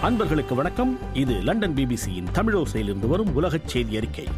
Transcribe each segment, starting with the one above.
அன்பர்களுக்கு வணக்கம் இது லண்டன் பிபிசியின் தமிழோசையிலிருந்து வரும் உலகச் செய்தி அறிக்கை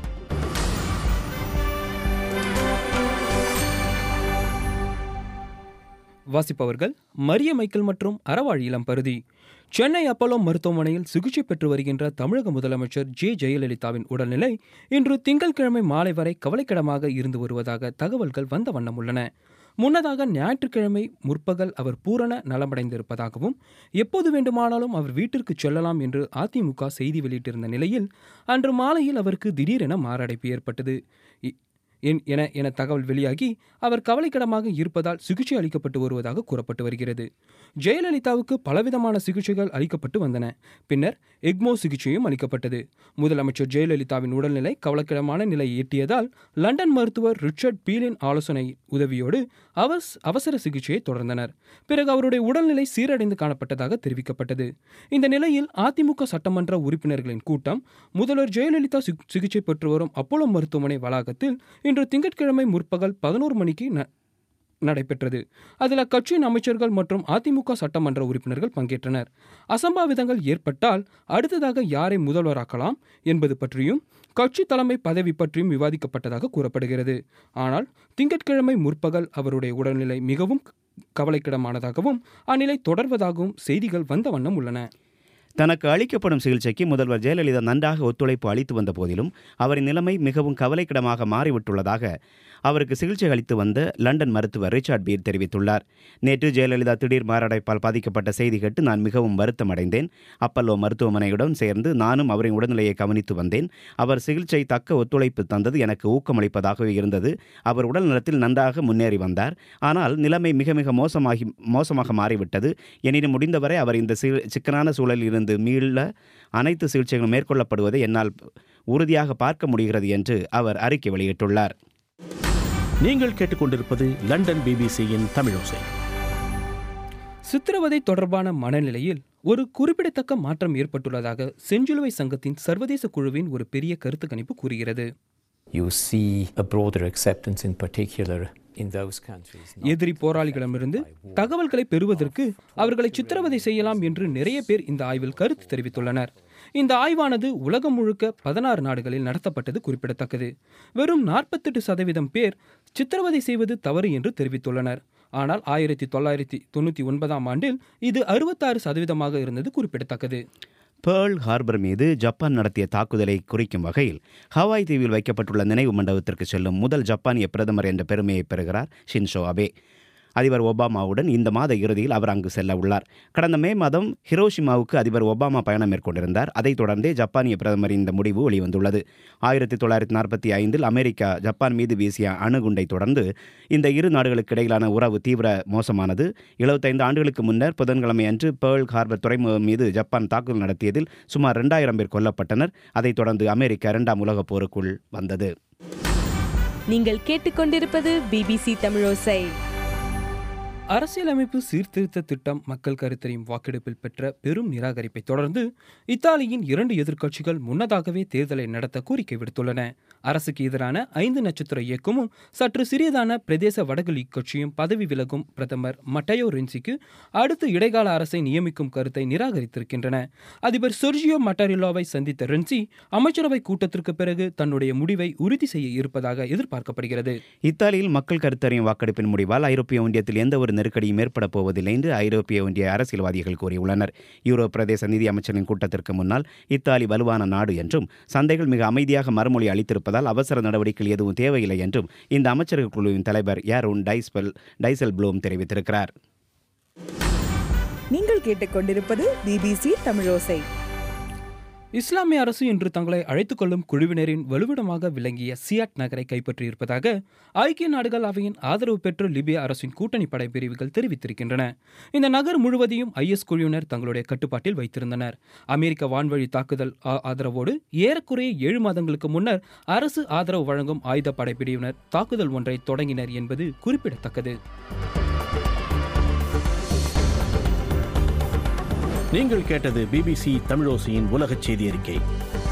வாசிப்பவர்கள் மரிய மைக்கேல் மற்றும் அறவாழ் இளம் பருதி சென்னை அப்போலோ மருத்துவமனையில் சிகிச்சை பெற்று வருகின்ற தமிழக முதலமைச்சர் ஜே ஜெயலலிதாவின் உடல்நிலை இன்று திங்கட்கிழமை மாலை வரை கவலைக்கிடமாக இருந்து வருவதாக தகவல்கள் வந்த வண்ணம் உள்ளன முன்னதாக ஞாயிற்றுக்கிழமை முற்பகல் அவர் பூரண நலமடைந்திருப்பதாகவும் எப்போது வேண்டுமானாலும் அவர் வீட்டிற்கு செல்லலாம் என்று அதிமுக செய்தி வெளியிட்டிருந்த நிலையில் அன்று மாலையில் அவருக்கு திடீரென மாரடைப்பு ஏற்பட்டது இ- என் என என தகவல் வெளியாகி அவர் கவலைக்கிடமாக இருப்பதால் சிகிச்சை அளிக்கப்பட்டு வருவதாக கூறப்பட்டு வருகிறது ஜெயலலிதாவுக்கு பலவிதமான சிகிச்சைகள் அளிக்கப்பட்டு வந்தன பின்னர் எக்மோ சிகிச்சையும் அளிக்கப்பட்டது முதலமைச்சர் ஜெயலலிதாவின் உடல்நிலை கவலைக்கிடமான நிலையை எட்டியதால் லண்டன் மருத்துவர் ரிச்சர்ட் பீலின் ஆலோசனை உதவியோடு அவஸ் அவசர சிகிச்சையை தொடர்ந்தனர் பிறகு அவருடைய உடல்நிலை சீரடைந்து காணப்பட்டதாக தெரிவிக்கப்பட்டது இந்த நிலையில் அதிமுக சட்டமன்ற உறுப்பினர்களின் கூட்டம் முதல்வர் ஜெயலலிதா சிக்- சிகிச்சை பெற்று வரும் அப்போலோ மருத்துவமனை வளாகத்தில் இன்று திங்கட்கிழமை முற்பகல் பதினோரு மணிக்கு ந- நடைபெற்றது அதில் அக்கட்சியின் அமைச்சர்கள் மற்றும் அதிமுக சட்டமன்ற உறுப்பினர்கள் பங்கேற்றனர் அசம்பாவிதங்கள் ஏற்பட்டால் அடுத்ததாக யாரை முதல்வராக்கலாம் என்பது பற்றியும் கட்சி தலைமை பதவி பற்றியும் விவாதிக்கப்பட்டதாக கூறப்படுகிறது ஆனால் திங்கட்கிழமை முற்பகல் அவருடைய உடல்நிலை மிகவும் கவலைக்கிடமானதாகவும் அந்நிலை தொடர்வதாகவும் செய்திகள் வந்த வண்ணம் உள்ளன தனக்கு அளிக்கப்படும் சிகிச்சைக்கு முதல்வர் ஜெயலலிதா நன்றாக ஒத்துழைப்பு அளித்து வந்த போதிலும் அவரின் நிலைமை மிகவும் கவலைக்கிடமாக மாறிவிட்டுள்ளதாக அவருக்கு சிகிச்சை அளித்து வந்த லண்டன் மருத்துவர் ரிச்சார்ட் பீர் தெரிவித்துள்ளார் நேற்று ஜெயலலிதா திடீர் மாரடைப்பால் பாதிக்கப்பட்ட செய்தி கேட்டு நான் மிகவும் வருத்தம் அடைந்தேன் அப்பல்லோ மருத்துவமனையுடன் சேர்ந்து நானும் அவரின் உடல்நிலையை கவனித்து வந்தேன் அவர் சிகிச்சை தக்க ஒத்துழைப்பு தந்தது எனக்கு ஊக்கமளிப்பதாகவே இருந்தது அவர் உடல் நலத்தில் நன்றாக முன்னேறி வந்தார் ஆனால் நிலைமை மிக மிக மோசமாகி மோசமாக மாறிவிட்டது எனினும் முடிந்தவரை அவர் இந்த சி- சிக்கலான சூழலில் இருந்து மீள அனைத்து சிகிச்சைகளும் மேற்கொள்ளப்படுவதை என்னால் உறுதியாக பார்க்க முடிகிறது என்று அவர் அறிக்கை வெளியிட்டுள்ளார் நீங்கள் கேட்டுக்கொண்டிருப்பது லண்டன் பிபிசியின் தமிழோசை சித்திரவதை தொடர்பான மனநிலையில் ஒரு குறிப்பிடத்தக்க மாற்றம் ஏற்பட்டுள்ளதாக செஞ்சிலுவை சங்கத்தின் சர்வதேச குழுவின் ஒரு பெரிய கருத்து கணிப்பு கூறுகிறது you see a broader acceptance in particular in those countries. not எதிரி போராளிகளிடமிருந்து தகவல்களை பெறுவதற்கு அவர்களை சித்திரவதை செய்யலாம் என்று நிறைய பேர் இந்த ஆய்வில் கருத்து தெரிவித்துள்ளனர் இந்த ஆய்வானது உலகம் முழுக்க பதினாறு நாடுகளில் நடத்தப்பட்டது குறிப்பிடத்தக்கது வெறும் நாற்பத்தெட்டு சதவீதம் பேர் சித்திரவதை செய்வது தவறு என்று தெரிவித்துள்ளனர் ஆனால் ஆயிரத்தி தொள்ளாயிரத்தி தொண்ணூற்றி ஒன்பதாம் ஆண்டில் இது அறுபத்தாறு சதவீதமாக இருந்தது குறிப்பிடத்தக்கது பேர்ல் ஹார்பர் மீது ஜப்பான் நடத்திய தாக்குதலை குறிக்கும் வகையில் ஹவாய் தீவில் வைக்கப்பட்டுள்ள நினைவு மண்டபத்திற்கு செல்லும் முதல் ஜப்பானிய பிரதமர் என்ற பெருமையை பெறுகிறார் ஷின்ஷோ அபே அதிபர் ஒபாமாவுடன் இந்த மாத இறுதியில் அவர் அங்கு செல்ல உள்ளார் கடந்த மே மாதம் ஹிரோஷிமாவுக்கு அதிபர் ஒபாமா பயணம் மேற்கொண்டிருந்தார் அதைத் தொடர்ந்தே ஜப்பானிய பிரதமரின் இந்த முடிவு வெளிவந்துள்ளது ஆயிரத்தி தொள்ளாயிரத்தி நாற்பத்தி ஐந்தில் அமெரிக்கா ஜப்பான் மீது வீசிய அணுகுண்டை தொடர்ந்து இந்த இரு நாடுகளுக்கு இடையிலான உறவு தீவிர மோசமானது 75 ஆண்டுகளுக்கு முன்னர் புதன்கிழமை அன்று பேர்ல் ஹார்பர் துறைமுகம் மீது ஜப்பான் தாக்குதல் நடத்தியதில் சுமார் ரெண்டாயிரம் பேர் கொல்லப்பட்டனர் அதைத் தொடர்ந்து அமெரிக்கா இரண்டாம் உலகப் போருக்குள் வந்தது நீங்கள் கேட்டுக்கொண்டிருப்பது பிபிசி தமிழோசை அரசியலமைப்பு சீர்திருத்த திட்டம் மக்கள் கருத்தறியும் வாக்கெடுப்பில் பெற்ற பெரும் நிராகரிப்பை தொடர்ந்து இத்தாலியின் இரண்டு எதிர்க்கட்சிகள் முன்னதாகவே தேர்தலை நடத்த கோரிக்கை விடுத்துள்ளன அரசுக்கு எதிரான ஐந்து நட்சத்திர இயக்கமும் சற்று சிறியதான பிரதேச வடக்கு லீக் கட்சியும் பதவி விலகும் பிரதமர் மட்டயோ ரென்சிக்கு அடுத்து இடைக்கால அரசை நியமிக்கும் கருத்தை நிராகரித்திருக்கின்றன அதிபர் சொர்ஜியோ மட்டாரில்லோவை சந்தித்த ரென்சி அமைச்சரவை கூட்டத்திற்கு பிறகு தன்னுடைய முடிவை உறுதி செய்ய இருப்பதாக எதிர்பார்க்கப்படுகிறது இத்தாலியில் மக்கள் கருத்தறியும் வாக்கெடுப்பின் முடிவால் ஐரோப்பிய ஒன்றியத்தில் எந்த ஒரு நெருக்கடியும் ஏற்பட போவதில்லை என்று ஐரோப்பிய ஒன்றிய அரசியல்வாதிகள் கூறியுள்ளனர் யூரோ பிரதேச நிதி அமைச்சரின் கூட்டத்திற்கு முன்னால் இத்தாலி வலுவான நாடு என்றும் சந்தைகள் மிக அமைதியாக மறுமொழி அளித்திருப்பதால் அவசர நடவடிக்கைகள் எதுவும் தேவையில்லை என்றும் இந்த அமைச்சர்கள் குழுவின் தலைவர் யாரோன் டைஸ்பெல் டைசல் ப்ளூம் தெரிவித்திருக்கிறார் நீங்கள் கேட்டுக்கொண்டிருப்பது பிபிசி தமிழோசை இஸ்லாமிய அரசு இன்று தங்களை அழைத்துக் கொள்ளும் குழுவினரின் வலுவிடமாக விளங்கிய சியாட் நகரை கைப்பற்றியிருப்பதாக ஐக்கிய நாடுகள் அவையின் ஆதரவு பெற்ற லிபிய அரசின் கூட்டணி படை பிரிவுகள் தெரிவித்திருக்கின்றன இந்த நகர் முழுவதையும் ஐஎஸ் குழுவினர் தங்களுடைய கட்டுப்பாட்டில் வைத்திருந்தனர் அமெரிக்க வான்வழி தாக்குதல் ஆ- ஆதரவோடு ஏறக்குறைய ஏழு மாதங்களுக்கு முன்னர் அரசு ஆதரவு வழங்கும் ஆயுத படை பிரிவினர் தாக்குதல் ஒன்றை தொடங்கினர் என்பது குறிப்பிடத்தக்கது நீங்கள் கேட்டது பிபிசி தமிழோசையின் உலகச் செய்தி அறிக்கை